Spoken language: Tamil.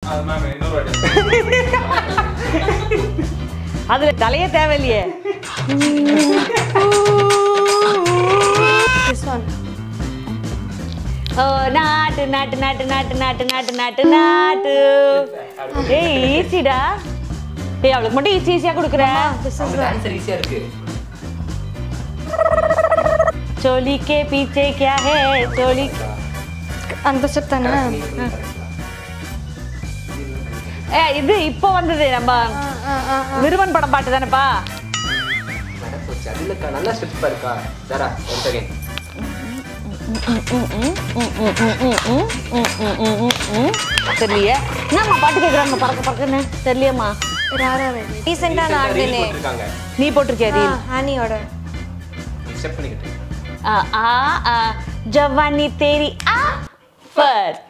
அது மேம் இன்னொரு வாட்டி அதுல தலையே தேவையில்லையே This one. ஓ நாட்டு நாட்டு நாட்டு நாட்டு நாட்டு நாட்டு நாட்டு நாட்டு ஏய் ஈஸிடா ஏய் அவளுக்கு மட்டும் ஈஸி ஈஸியா கொடுக்குற This is அவங்க ஆன்சர் ஈஸியா இருக்கு चोली के पीछे क्या है चोली அந்த ஸ்டெப் தானே ஏ இது இப்போ வந்தது நம்ம விருமன் படம் பாட்டு தானேப்பா மேடம் போச்சு அது இல்லக்கா நல்லா ஸ்டெப் இருக்கா சாரா ஒன் செகண்ட் தெரியலையே என்னம்மா பாட்டு கேட்குறாங்க பறக்க பறக்குன்னு தெரியலையேம்மா ரீசெண்டாக நான் ஆடினேன் போட்டிருக்காங்க நீ போட்டிருக்கியா ரீல் ஹானியோட ஸ்டெப் பண்ணிக்கிட்டு आ आ आ जवानी तेरी आ पर